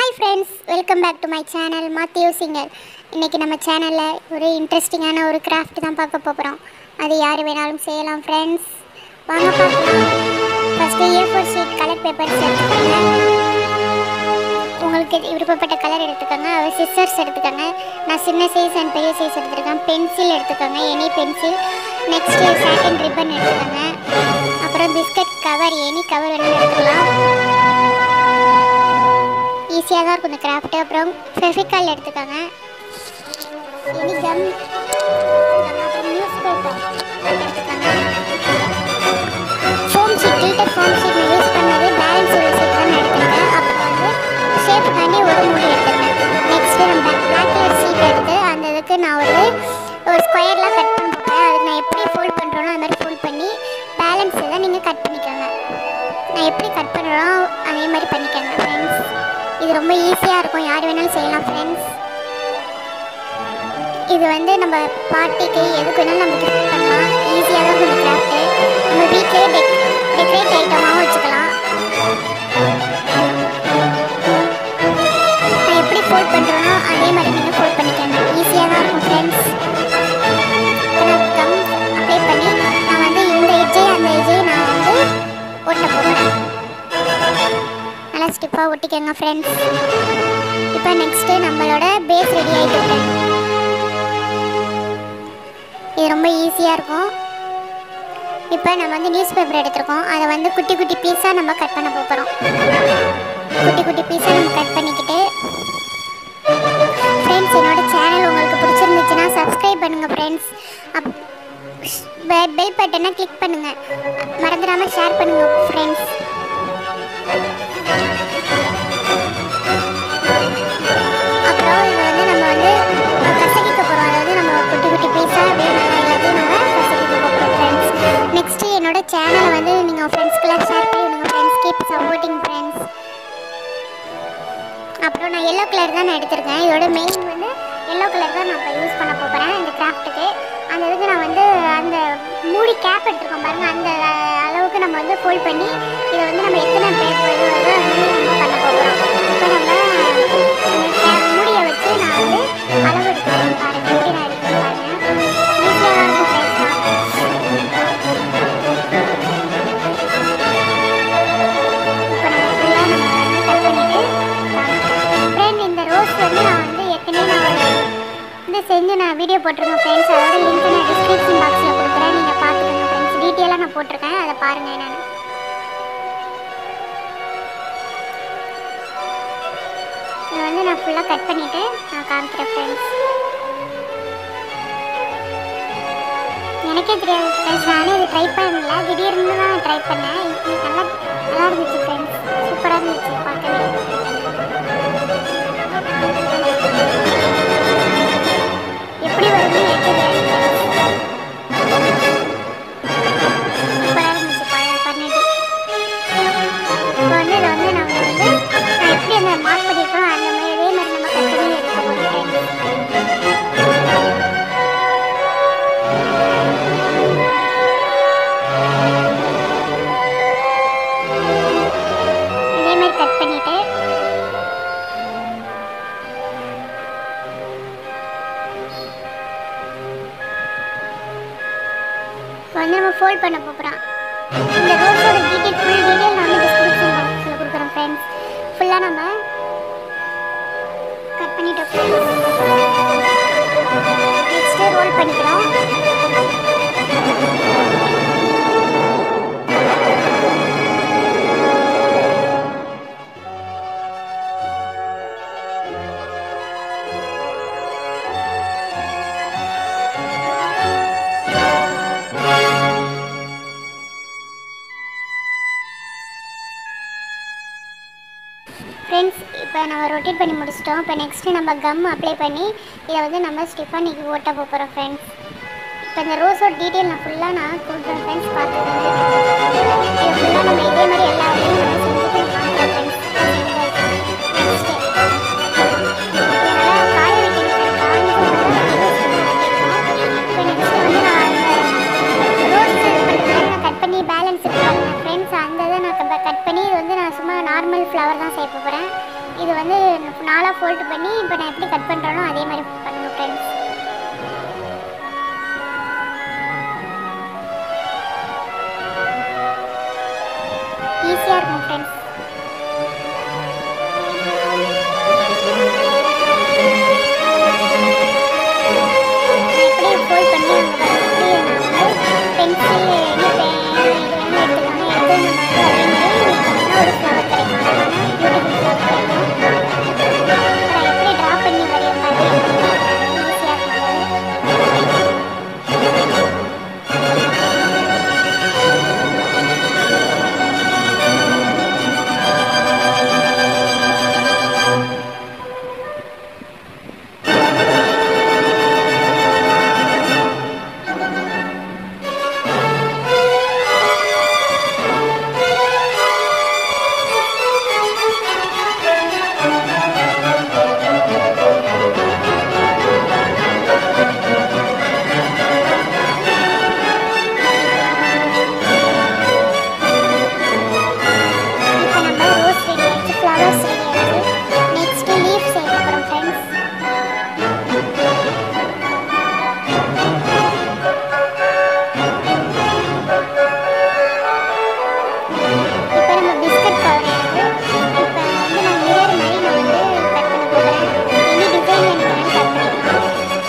Hi friends welcome back to my channel மாத்தியோ சிங்கர் இன்றைக்கி நம்ம சேனலில் ஒரு இன்ட்ரெஸ்டிங்கான ஒரு கிராஃப்ட் தான் பார்க்க போகிறோம் அது யார் வேணாலும் செய்யலாம் ஃப்ரெண்ட்ஸ் வாங்க பார்க்கலாம் first A four sheet colour papers எடுத்துக்கோங்க உங்களுக்கு விருப்பப்பட்ட கலர் எடுத்துக்கோங்க அவர் சிஸ்டர்ஸ் எடுத்துக்கோங்க நான் சின்ன சைஸ் அண்ட் பெரிய சைஸ் எடுத்துருக்கேன் பென்சில் எடுத்துக்கோங்க any pencil next satin ribbon எடுத்துக்கோங்க அப்புறம் பிஸ்கட் கவர் எனி கவர் வேணாலும் எடுத்துக்கலாம் ஈஸியாக தான் இருக்கும் இந்த கிராஃப்ட்டு அப்புறம் ஃபெவிகால் எடுத்துக்கோங்க எனி கம் அப்புறம் நியூஸ் பேப்பர் எடுத்துக்கோங்க foam sheet glitter foam sheet நான் யூஸ் பண்ணது பேலன்ஸ் உள்ள ஷீட் தான் நான் எடுத்துருக்கேன் அப்புறம் வந்து ஷேப்புக்காண்டி ஒரு மூடி எடுத்துருக்கேன் நெக்ஸ்ட்டு நம்ம பிளாக் கலர் ஷீட் எடுத்து அந்த இதுக்கு நான் ஒரு ஒரு ஸ்கொயர்லாம் கட் பண்ண போகிறேன் அதுக்கு நான் எப்படி ஃபோல்ட் பண்ணுறோனோ அது மாதிரி ஃபோல்ட் பண்ணி பேலன்ஸ் தான் நீங்கள் கட் பண்ணிக்கோங்க நான் எப்படி கட் பண்ணுறோனோ அதே மாதிரி பண்ணிக்கோங்க ஃப்ரெண்ட்ஸ் இது ரொம்ப ஈஸியாக இருக்கும் யார் வேணாலும் செய்யலாம் ஃப்ரெண்ட்ஸ் இது வந்து நம்ம பார்ட்டிக்கு எதுக்கு வேணாலும் நம்ம கிஃப்ட் பண்ணலாம் ஈஸியாக தான் இருக்கும் கிராஃப்ட்டு நம்ம வீட்டிலே டெக் டெக்கரேட் ஐட்டமாகவும் வச்சுக்கலாம் நான் எப்படி ஃபோல்ட் பண்ணுறேனோ அதே மாதிரி நீங்கள் ஃபோல்ட் பண்ணிக்கோங்க ஈஸியாக தான் இருக்கும் ஃப்ரெண்ட்ஸ் நான் கம் அப்ளை பண்ணி நான் வந்து இந்த எஜ்ஜை அந்த எஜ்ஜை நான் வந்து ஒட்ட போகிறேன் நல்லா ஸ்டிப்பாக ஒட்டிக்கோங்க ஃப்ரெண்ட்ஸ் இப்போ நெக்ஸ்ட்டு நம்மளோட பேஸ் ரெடி ஆகிட்டு friends. இது ரொம்ப ஈஸியாக இருக்கும் இப்போ நம்ம வந்து நியூஸ் பேப்பர் எடுத்திருக்கோம் அதை வந்து குட்டி குட்டி பீஸாக நம்ம கட் பண்ண போகிறோம் குட்டி குட்டி பீஸாக நம்ம கட் பண்ணிக்கிட்டு ஃப்ரெண்ட்ஸ் என்னோட சேனல் உங்களுக்கு பிடிச்சிருந்துச்சுன்னா சப்ஸ்கிரைப் பண்ணுங்கள் ஃப்ரெண்ட்ஸ் அப் பெல் பட்டனை கிளிக் பண்ணுங்கள் மறந்துடாமல் ஷேர் பண்ணுங்கள் ஃப்ரெண்ட்ஸ் அப்புறம் இது வந்து நம்ம வந்து கசக்கிக்க போகிறோம் அதாவது நம்ம குட்டி குட்டி பீஸாக அப்படியே நல்லா எல்லாத்தையும் நம்ம கசக்கிக்க போகிறோம் ஃப்ரெண்ட்ஸ் நெக்ஸ்ட்டு என்னோட சேனலை வந்து நீங்கள் ஃப்ரெண்ட்ஸ்க்கெல்லாம் ஷேர் பண்ணி விடுங்க ஃப்ரெண்ட்ஸ் கீப் சப்போர்ட்டிங் ஃப்ரெண்ட்ஸ் அப்புறம் நான் எல்லோ கலர் தான் நான் எடுத்திருக்கேன் இதோட மெயின் வந்து எல்லோ கலர் தான் நான் இப்போ யூஸ் பண்ண போகிறேன் இந்த கிராஃப்ட்டுக்கு அந்த இதுக்கு நான் வந்து அந்த மூடி கேப் எடுத்திருக்கோம் பாருங்கள் அந்த அளவுக்கு நம்ம வந்து ஃபோல்ட் பண்ணி இதை வந்து நம்ம எத்தனை பேர் இது வருதோ அது மாதிரி நம்ம பண்ண போகிறோம் இப்போ நம்ம அந்த cap மூடியை வச்சு நான் வந்து அளவு எடுக்கிறேன் பாருங்கள் எப்படி நான் எடுக்கிறேன் பாருங்கள் ஈஸியாக தான் இருக்கும் ஃப்ரெண்ட்ஸ் இப்போ நம்ம ஃபுல்லாக நம்ம வந்து கட் பண்ணிவிட்டு ஃப்ரெண்ட் இந்த ரோஸ் வந்து நான் வந்து ஏற்கனவே நான் ஒரு இது செஞ்சு நான் வீடியோ போட்டிருக்கேன் ஃப்ரெண்ட்ஸ் அதோட லிங்க் நான் டிஸ்கிரிப்ஷன் பாக்ஸில் கொடுக்குறேன் நீங்கள் பார்த்துக்கோங்க ஃப்ரெண்ட்ஸ் டீட்டெயிலாக நான் போட்டிருக்கேன் அதை பாருங்கள் நான் இதை வந்து நான் ஃபுல்லாக கட் பண்ணிவிட்டு நான் காமிக்கிறேன் ஃப்ரெண்ட்ஸ் எனக்கே தெரியாது ஃப்ரெண்ட்ஸ் நானே இது ட்ரை பண்ணல திடீர்னு தான் ட்ரை பண்ணேன் இது நல்லா நல்லா இருந்துச்சு ஃப்ரெண்ட்ஸ் சூப்பராக இருந்துச்சு பார்க்கவே எப்படி வருது எனக்கு தெரியாது சூப்பராக இருந்துச்சு ப- பண்ணிட்டு இப்போ வந்து இதை வந்து நம்ம வந்து நான் எப்படி அந்த மார்க் பண்ணியிருக்கோம் அந்த மாதிரி இதே மாதிரி நம்ம கட் பண்ணி எடுக்க போகிறோம் இதே மாதிரி கட் பண்ணிட்டு இப்போ வந்து நம்ம ஃபோல்ட் பண்ண போகிறோம் இந்த ரோஸோட டீட்டெயில் ஃபுல் டீட்டெயில் நான் வந்து டிஸ்கிரிப்ஷன் பாக்ஸில் கொடுக்குறேன் ஃப்ரெண்ட்ஸ் ஃபுல்லாக நம்ம கட் பண்ணிட்டோம் நெக்ஸ்ட்டு ரோல் பண்ணிக்கிறோம் ஃப்ரெண்ட்ஸ் இப்போ நம்ம ரொட்டேட் பண்ணி முடிச்சிட்டோம் இப்போ நெக்ஸ்ட்டு நம்ம கம் அப்ளை பண்ணி இதை வந்து நம்ம ஸ்டிஃபானிக்கு ஓட்ட போகிறோம் ஃப்ரெண்ட்ஸ் இப்போ இந்த ரோஸோட டீட்டெயில் நான் ஃபுல்லாக நான் கொடுக்குறேன் ஃப்ரெண்ட்ஸ் பார்த்துக்கோங்க இது ஃபுல்லாக நம்ம இதே மாதிரி எல்லா வேலையும் நம்ம செஞ்சுட்டு காமிக்கிறோம் ஃப்ரெண்ட்ஸ் நெக்ஸ்ட்டு இதனால் காய வைக்கணும் காஞ்ச இப்போ நெக்ஸ்ட்டு வந்து நான் அந்த ரோஸ் கட் பண்ணி பேலன்ஸ் ஃப்ரெண்ட்ஸ் அந்த இதை நான் கட் பண்ணி இது வந்து நான் சும்மா நார்மல் ஃப்ளவர் தான் சேர்க்க போகிறேன் இது வந்து நாலாக ஃபோல்ட் பண்ணி இப்போ நான் எப்படி கட் பண்ணுறேனோ அதே மாதிரி பண்ணணும் ஃப்ரெண்ட்ஸ் ஈஸியாக இருக்கும் ஃப்ரெண்ட்ஸ் எப்படி ஃபோல்ட் பண்ணி அவங்க பென்சில் எனி பேன் இது வேணும் எடுத்துக்காங்க எடுத்து நம்ம வந்து அதே மாதிரி ஒரு ஃப்ளவர் கிடைக்கும் பியூட்டிஃபுல் ஃப்ளவர் கிடைக்கும் நான் எப்படி ட்ரா பண்ணி வரையும் பாருங்க ஈஸியாக இருக்கும் இப்போ நம்ம ரோஸ் ரெடி ஆயிடுச்சு ஃப்ளவர்ஸ் ரெடி ஆயிடுச்சு நெக்ஸ்ட் லீஃப் செய்ய போகிறோம் ஃப்ரெண்ட்ஸ் இப்போ நம்ம பிஸ்கட் கவர் எடுத்து இப்போ வந்து நான் மிரர் மாதிரி நான் வந்து கட் பண்ண போகிறேன் எனி டிசைன் வேணும்னாலும் கட் பண்ணிக்கலாம்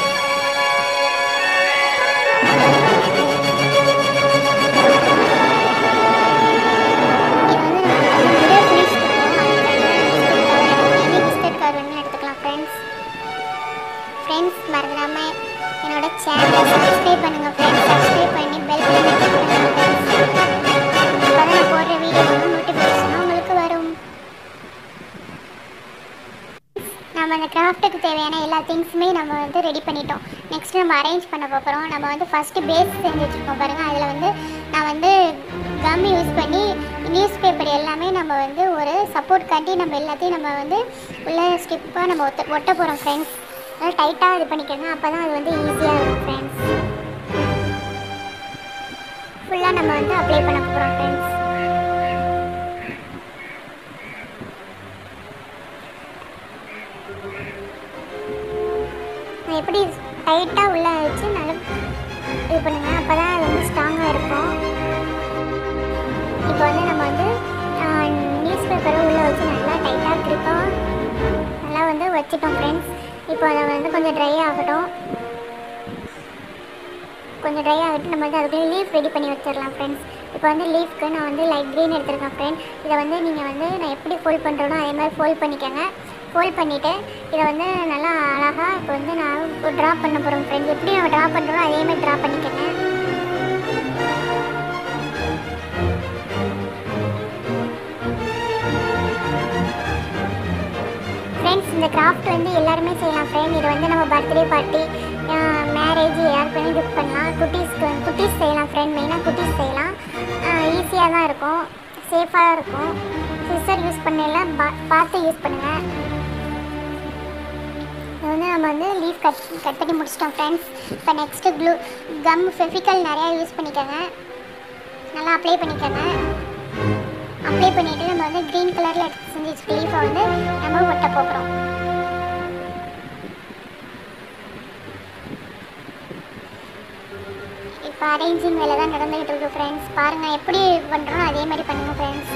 இது வந்து நம்ம மிரர் ஃபினிஷ் பண்ணுவோம் எனி பிஸ்கட் கவர் வேணும்னு எடுத்துக்கலாம் ஃப்ரெண்ட்ஸ் ஃப்ரெண்ட்ஸ் மறந்துடாம என்னோட சேனலை சப்ஸ்கிரைப் பண்ணுங்க ஃப்ரெண்ட்ஸ் சப்ஸ்கிரைப் பண்ணி பெல் பட்டன் கிளிக் பண்ணுங்க ஃப்ரெண்ட்ஸ் அப்பதான் நான் போடுற வீடியோ வந்து நோட்டிஃபிகேஷன் உங்களுக்கு வரும் நம்ம அந்த கிராஃப்ட்டுக்கு தேவையான எல்லா திங்ஸுமே நம்ம வந்து ரெடி பண்ணிட்டோம் நெக்ஸ்ட் நம்ம அரேஞ்ச் பண்ண போகிறோம் நம்ம வந்து ஃபஸ்ட்டு பேஸ் செஞ்சு வச்சுருக்கோம் பாருங்கள் அதில் வந்து நான் வந்து கம் யூஸ் பண்ணி நியூஸ் பேப்பர் எல்லாமே நம்ம வந்து ஒரு சப்போர்ட் காட்டி நம்ம எல்லாத்தையும் நம்ம வந்து உள்ள ஸ்டிப்பாக நம்ம ஒட்ட ஒட்ட போகிறோம் ஃப்ரெண்ட்ஸ் நல்லா டைட்டாக இது பண்ணிக்கோங்க அப்போ தான் அது வந்து ஈஸியாக இருக்கும் ஃப்ரெண்ட்ஸ் ஃபுல்லாக நம்ம வந்து அப்ளை பண்ண போகிறோம் ஃப்ரெண்ட்ஸ் நான் எப்படி டைட்டாக உள்ள வச்சு நல்லா இது பண்ணுங்க அப்போ தான் அது வந்து ஸ்ட்ராங்காக இருக்கும் இப்போ வந்து நம்ம வந்து நியூஸ் பேப்பரை உள்ளே வச்சு நல்லா டைட்டாக கிரிப்பாக நல்லா வந்து வச்சுட்டோம் ஃப்ரெண்ட்ஸ் இப்போ அதை வந்து கொஞ்சம் ட்ரை ஆகட்டும் கொஞ்சம் ட்ரை ஆகிட்டு நம்ம வந்து அதுக்குள்ளே லீஃப் ரெடி பண்ணி வச்சிடலாம் ஃப்ரெண்ட்ஸ் இப்போ வந்து லீஃப்க்கு நான் வந்து லைட் க்ரீன் எடுத்திருக்கேன் ஃப்ரெண்ட் இதை வந்து நீங்கள் வந்து நான் எப்படி ஃபோல்ட் பண்ணுறேனோ அதே மாதிரி ஃபோல்ட் பண்ணிக்கோங்க ஃபோல்ட் பண்ணிவிட்டு இதை வந்து நல்லா அழகாக இப்போ வந்து நான் ட்ரா பண்ண போகிறோம் ஃப்ரெண்ட் எப்படி நம்ம ட்ரா பண்ணுறோமோ அதே மாதிரி ட்ரா பண்ணிக்கோங்க ஃப்ரெண்ட்ஸ் இந்த கிராஃப்ட் வந்து எல்லாருமே செய்யலாம் ஃப்ரெண்ட் இது வந்து நம்ம பர்த்டே பார்ட்டி மேரேஜ் யாருக்கு வேணும் கிஃப்ட் பண்ணலாம் குட்டீஸ்க்கு குட்டீஸ் செய்யலாம் ஃப்ரெண்ட் மெயினாக குட்டீஸ் செய்யலாம் ஈஸியாக தான் இருக்கும் சேஃபாக இருக்கும் சிஸ்டர் யூஸ் பண்ணல பா- பார்த்து யூஸ் பண்ணுங்கள் இது வந்து நம்ம வந்து லீஃப் கட் கட் பண்ணி முடிச்சிட்டோம் ஃப்ரெண்ட்ஸ் இப்போ நெக்ஸ்ட்டு க்ளூ கம் ஃபெவிக்கல் நிறையா யூஸ் பண்ணிக்கோங்க நல்லா அப்ளை பண்ணிக்கோங்க அப்ளை பண்ணிவிட்டு நம்ம வந்து க்ரீன் கலரில் எடுத்து செஞ்சு வச்சுருக்க லீஃபை வந்து நம்ம ஒட்ட போகிறோம் இப்போ அரேஞ்சிங் வேலை தான் நடந்துகிட்டு இருக்கு ஃப்ரெண்ட்ஸ் பாருங்கள் எப்படி பண்ணுறோம் அதே மாதிரி பண்ணுங்க ஃப்ரெண்ட்ஸ்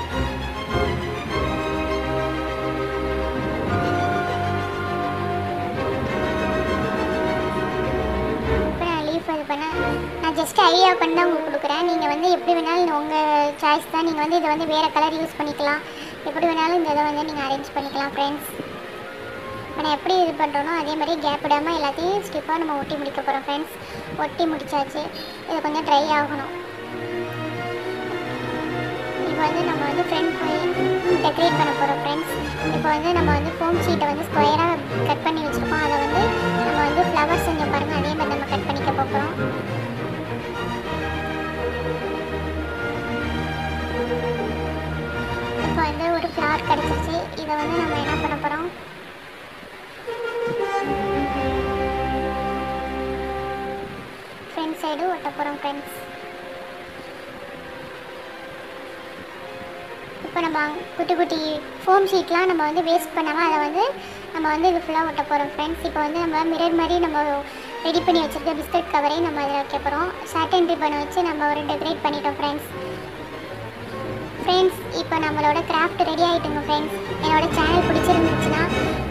இப்போ நான் லீஃப் இது பண்ண நான் ஜஸ்ட் ஐடியா பண்ணி தான் உங்களுக்கு கொடுக்குறேன் நீங்கள் வந்து எப்படி வேணாலும் உங்கள் சாய்ஸ் தான் நீங்கள் வந்து இதை வந்து வேறு கலர் யூஸ் பண்ணிக்கலாம் எப்படி வேணாலும் இந்த இதை வந்து நீங்கள் அரேஞ்ச் பண்ணிக்கலாம் ஃப்ரெண்ட்ஸ் இப்போ நான் எப்படி இது பண்ணுறோனோ அதே மாதிரி கேப் விடாமல் எல்லாத்தையும் ஸ்டிப்பாக நம்ம ஒட்டி முடிக்க போகிறோம் ஃப்ரெண்ட்ஸ் ஒட்டி முடிச்சாச்சு இது கொஞ்சம் ட்ரை ஆகணும் இப்போ வந்து நம்ம வந்து ஃப்ரெண்ட் டெக்கரேட் பண்ண போகிறோம் ஃப்ரெண்ட்ஸ் இப்போ வந்து நம்ம வந்து ஃபோம் ஷீட்டை வந்து ஸ்கொயராக கட் பண்ணி வச்சுருக்கோம் அதை வந்து நம்ம வந்து ஃப்ளவர் செஞ்சோம் பாருங்கள் அதே மாதிரி நம்ம கட் பண்ணிக்க போகிறோம் இப்போ வந்து ஒரு ஃப்ளவர் கிடச்சிருச்சு இதை வந்து நம்ம என்ன பண்ண போகிறோம் ஃப்ரண்ட் சைடு ஒட்ட போகிறோம் ஃப்ரெண்ட்ஸ் இப்போ நம்ம அங்க- குட்டி குட்டி ஃபோம் ஷீட்லாம் நம்ம வந்து வேஸ்ட் பண்ணாமல் அதை வந்து நம்ம வந்து இது ஃபுல்லாக ஒட்ட போகிறோம் ஃப்ரெண்ட்ஸ் இப்போ வந்து நம்ம மிரர் மாதிரி நம்ம ரெடி பண்ணி வச்சுருக்க பிஸ்கட் கவரையும் நம்ம அதில் வைக்க போகிறோம் சாட்டன் ரிப்பனை வச்சு நம்ம ஒரு டெக்கரேட் பண்ணிட்டோம் ஃப்ரெண்ட்ஸ் ஃப்ரெண்ட்ஸ் இப்போ நம்மளோட கிராஃப்ட் ரெடி ஆகிட்டுங்க ஃப்ரெண்ட்ஸ் என்னோட சேனல் பிடிச்சிருந்துச்சுன்னா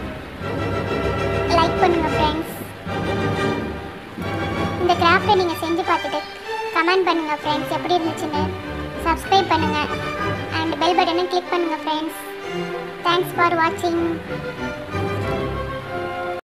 லைக் பண்ணுங்கள் ஃப்ரெண்ட்ஸ் இந்த கிராஃப்ட்டை நீங்கள் செஞ்சு பார்த்துட்டு கமெண்ட் பண்ணுங்கள் ஃப்ரெண்ட்ஸ் எப்படி இருந்துச்சுன்னு சப்ஸ்கிரைப் பண்ணுங்கள் அண்ட் பெல் பட்டனை கிளிக் பண்ணுங்கள் ஃப்ரெண்ட்ஸ் தேங்க்ஸ் ஃபார் வாட்சிங்